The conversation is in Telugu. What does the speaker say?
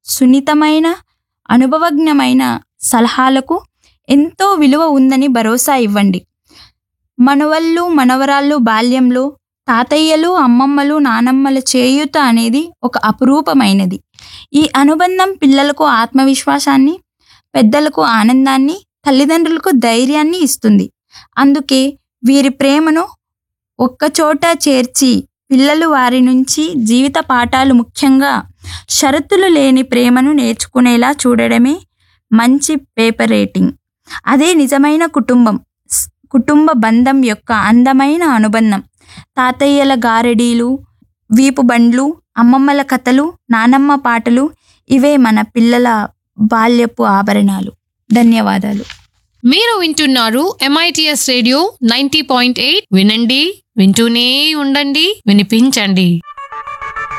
సున్నితమైన అనుభవజ్ఞమైన సలహాలకు ఎంతో విలువ ఉందని భరోసా ఇవ్వండి మనవళ్ళు మనవరాళ్ళు బాల్యంలో తాతయ్యలు అమ్మమ్మలు నానమ్మల చేయూత అనేది ఒక అపురూపమైనది ఈ అనుబంధం పిల్లలకు ఆత్మవిశ్వాసాన్ని పెద్దలకు ఆనందాన్ని తల్లిదండ్రులకు ధైర్యాన్ని ఇస్తుంది అందుకే వీరి ప్రేమను ఒక్కచోట చేర్చి పిల్లలు వారి నుంచి జీవిత పాఠాలు ముఖ్యంగా షరతులు లేని ప్రేమను నేర్చుకునేలా చూడడమే మంచి పేపర్ రేటింగ్ అదే నిజమైన కుటుంబం స్- కుటుంబ బంధం యొక్క అందమైన అనుబంధం తాతయ్యల గారెడీలు వీపు బండ్లు అమ్మమ్మల కథలు నానమ్మ పాటలు ఇవే మన పిల్లల బాల్యపు ఆభరణాలు ధన్యవాదాలు మీరు వింటున్నారు MITS radio ninety point eight వినండి వింటూనే ఉండండి వినిపించండి